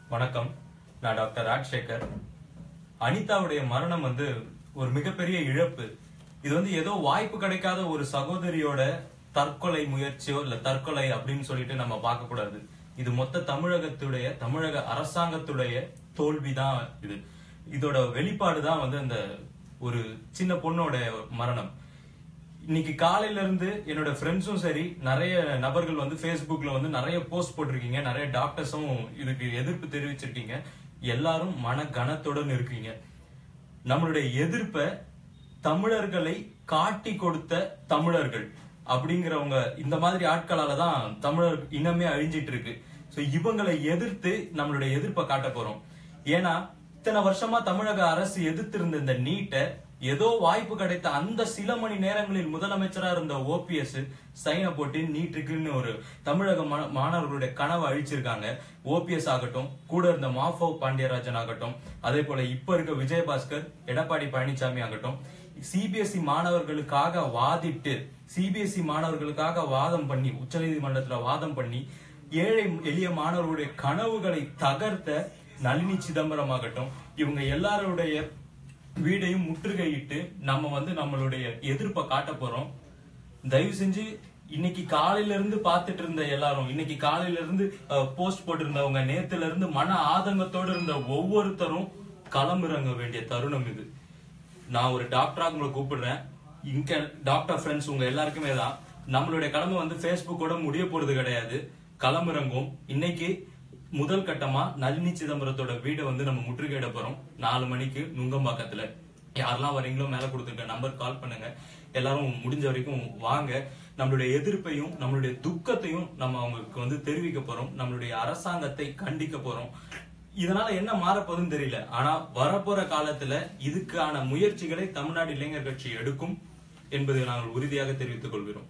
வணக்கம் நான் டாக்டர் ராஜ்சேகர் அனிதாவுடைய மரணம் வந்து ஒரு மிகப்பெரிய இழப்பு இது வந்து ஏதோ வாய்ப்பு கிடைக்காத ஒரு சகோதரியோட தற்கொலை முயற்சியோ இல்ல தற்கொலை அப்படின்னு சொல்லிட்டு நம்ம பார்க்க கூடாது இது மொத்த தமிழகத்துடைய தமிழக அரசாங்கத்துடைய தோல்விதான் இது இதோட வெளிப்பாடு தான் வந்து அந்த ஒரு சின்ன பொண்ணோட மரணம் இன்னைக்கு காலையில இருந்து என்னோட ஃப்ரெண்ட்ஸும் சரி நிறைய நபர்கள் வந்து Facebookல வந்து நிறைய போஸ்ட் போட்டிருக்கீங்க நிறைய டாக்டர்ஸும் இதுக்கு எதிர்ப்பு தெரிவிச்சிருக்கீங்க எல்லாரும் மன கனத்துடன் இருக்கீங்க நம்மளுடைய எதிர்ப்பை தமிழர்களை காட்டி கொடுத்த தமிழர்கள் அப்படிங்கிறவங்க இந்த மாதிரி ஆட்களால தான் தமிழர் இனமே அழிஞ்சிட்டு இருக்கு சோ இவங்களை எதிர்த்து நம்மளுடைய எதிர்ப்பை காட்ட போறோம் ஏன்னா இத்தனை வருஷமா தமிழக அரசு எதிர்த்து இருந்த இந்த நீட்டை ஏதோ வாய்ப்பு கிடைத்த அந்த சில மணி நேரங்களில் முதலமைச்சரா இருந்த ஓபிஎஸ் சைனை போட்டு நீட்டுக்குன்னு ஒரு தமிழக மா- மாணவர்களுடைய கனவை அழிச்சிருக்காங்க ஓபிஎஸ் ஆகட்டும் கூட இருந்த மாஃபோ பாண்டியராஜன் ஆகட்டும் அதே போல இப்ப இருக்க விஜயபாஸ்கர் எடப்பாடி பழனிசாமி ஆகட்டும் சிபிஎஸ்இ மாணவர்களுக்காக வாதிட்டு சிபிஎஸ்இ மாணவர்களுக்காக வாதம் பண்ணி உச்சநீதிமன்றத்துல வாதம் பண்ணி ஏழை எளிய மாணவர்களுடைய கனவுகளை தகர்த்த நளினி சிதம்பரம் ஆகட்டும் இவங்க எல்லாருடைய வீடையும் முற்றுகையிட்டு நம்ம வந்து நம்மளுடைய எதிர்ப்பை காட்ட போறோம் தயவு செஞ்சு இன்னைக்கு காலையில இருந்து பார்த்துட்டு இருந்த எல்லாரும் இன்னைக்கு காலையில இருந்து போஸ்ட் போட்டிருந்தவங்க நேத்துல இருந்து மன ஆதங்கத்தோடு இருந்த ஒவ்வொருத்தரும் களமிறங்க வேண்டிய தருணம் இது நான் ஒரு டாக்டரா உங்களை கூப்பிடுறேன் இங்க டாக்டர் ஃப்ரெண்ட்ஸ் உங்க எல்லாருக்குமே தான் நம்மளுடைய கடமை வந்து ஃபேஸ்புக்கோட முடிய போறது கிடையாது களமிறங்கும் இன்னைக்கு முதல் கட்டமா நளினி சிதம்பரத்தோட வீடை வந்து நம்ம முற்றுகையிட போறோம் நாலு மணிக்கு நுங்கம்பாக்கத்துல யாரெல்லாம் வரீங்களோ மேல கொடுத்துருக்க நம்பர் கால் பண்ணுங்க எல்லாரும் முடிஞ்ச வரைக்கும் வாங்க நம்மளுடைய எதிர்ப்பையும் நம்மளுடைய துக்கத்தையும் நம்ம அவங்களுக்கு வந்து தெரிவிக்க போறோம் நம்மளுடைய அரசாங்கத்தை கண்டிக்க போறோம் இதனால என்ன மாறப்போகுதுன்னு தெரியல ஆனா வரப்போற காலத்துல இதுக்கான முயற்சிகளை தமிழ்நாடு இளைஞர் கட்சி எடுக்கும் என்பதை நாங்கள் உறுதியாக தெரிவித்துக் கொள்கிறோம்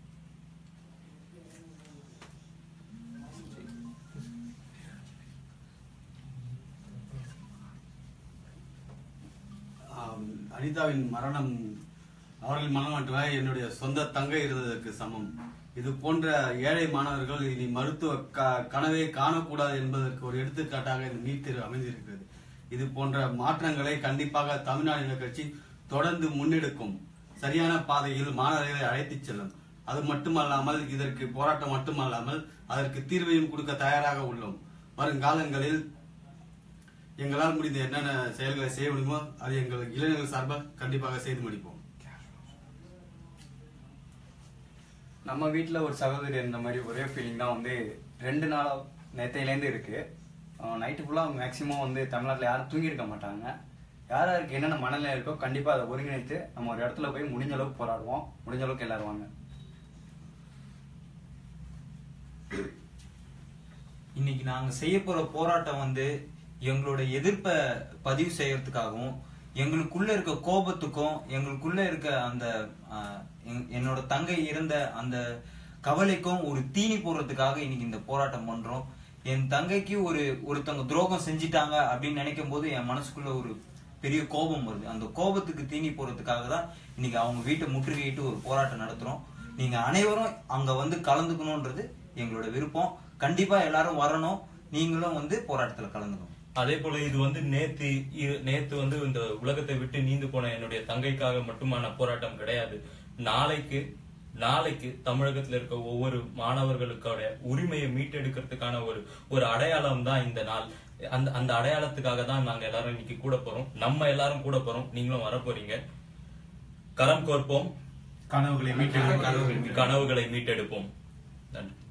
ஆம், அனிதாவின் மரணம் அவர்கள் மரணம் மட்டுமல்ல என்னுடைய சொந்த தங்கை இருந்ததற்கு சமம் இது போன்ற ஏழை மாணவர்கள் இனி மருத்துவ க- கனவை காணக்கூடாது என்பதற்கு ஒரு எடுத்துக்காட்டாக இந்த நீட் தேர்வு அமைந்திருக்கிறது இது போன்ற மாற்றங்களை கண்டிப்பாக தமிழ்நாடு இளைஞர் கட்சி தொடர்ந்து முன்னெடுக்கும் சரியான பாதையில் மாணவர்களை அழைத்துச் செல்லும் அது மட்டுமல்லாமல் இதற்கு போராட்டம் மட்டுமல்லாமல் அதற்கு தீர்வையும் கொடுக்க தயாராக உள்ளோம் வருங்காலங்களில் எங்களால் முடிந்த என்னென்ன செயல்களை செய்ய முடியுமோ அது எங்கள் இளைஞர்கள் சார்பாக கண்டிப்பாக செய்து முடிப்போம் நம்ம வீட்டில் ஒரு சகோதரி இருந்த மாதிரி ஒரே ஃபீலிங் தான் வந்து ரெண்டு நாள் நேத்தையிலேருந்து இருக்கு நைட்டு ஃபுல்லாக மேக்ஸிமம் வந்து தமிழ்நாட்டில் யாரும் தூங்கியிருக்க மாட்டாங்க யார் யாருக்கு என்னென்ன மனநிலை இருக்கோ கண்டிப்பாக அதை ஒருங்கிணைத்து நம்ம ஒரு இடத்துல போய் முடிஞ்ச அளவுக்கு போராடுவோம் முடிஞ்ச அளவுக்கு எல்லாரும் வாங்க இன்னைக்கு நாங்க செய்ய போற போராட்டம் வந்து எங்களோட எதிர்ப்பை பதிவு செய்யறதுக்காகவும் எங்களுக்குள்ள இருக்க கோபத்துக்கும் எங்களுக்குள்ள இருக்க அந்த ஆஹ், என்- என்னோட தங்கை இருந்த அந்த கவலைக்கும் ஒரு தீனி போடுறதுக்காக இன்னைக்கு இந்த போராட்டம் பண்றோம் என் தங்கைக்கு ஒரு ஒருத்தவங்க துரோகம் செஞ்சிட்டாங்க அப்படின்னு நினைக்கும் போது என் மனசுக்குள்ள ஒரு பெரிய கோபம் வருது அந்த கோபத்துக்கு தீனி போடுறதுக்காக தான் இன்னைக்கு அவங்க வீட்டை முற்றுகையிட்டு ஒரு போராட்டம் நடத்துறோம் நீங்க அனைவரும் அங்க வந்து கலந்துக்கணும்ன்றது எங்களோட விருப்பம் கண்டிப்பா எல்லாரும் வரணும் நீங்களும் வந்து போராட்டத்துல கலந்துக்கணும் அதே போல இது வந்து நேத்து இ- நேத்து வந்து இந்த உலகத்தை விட்டு நீந்து போன என்னுடைய தங்கைக்காக மட்டுமான போராட்டம் கிடையாது நாளைக்கு நாளைக்கு தமிழகத்துல இருக்க ஒவ்வொரு மாணவர்களுக்கான உரிமையை மீட்டெடுக்கிறதுக்கான ஒரு ஒரு அடையாளம் தான் இந்த நாள் அந்த அந்த அடையாளத்துக்காக தான் நாங்க எல்லாரும் இன்னைக்கு கூட போறோம் நம்ம எல்லாரும் கூட போறோம் நீங்களும் வர போறீங்க கரம் கோர்ப்போம் கனவுகளை கனவுகளை மீட்டெடுப்போம் நன்றி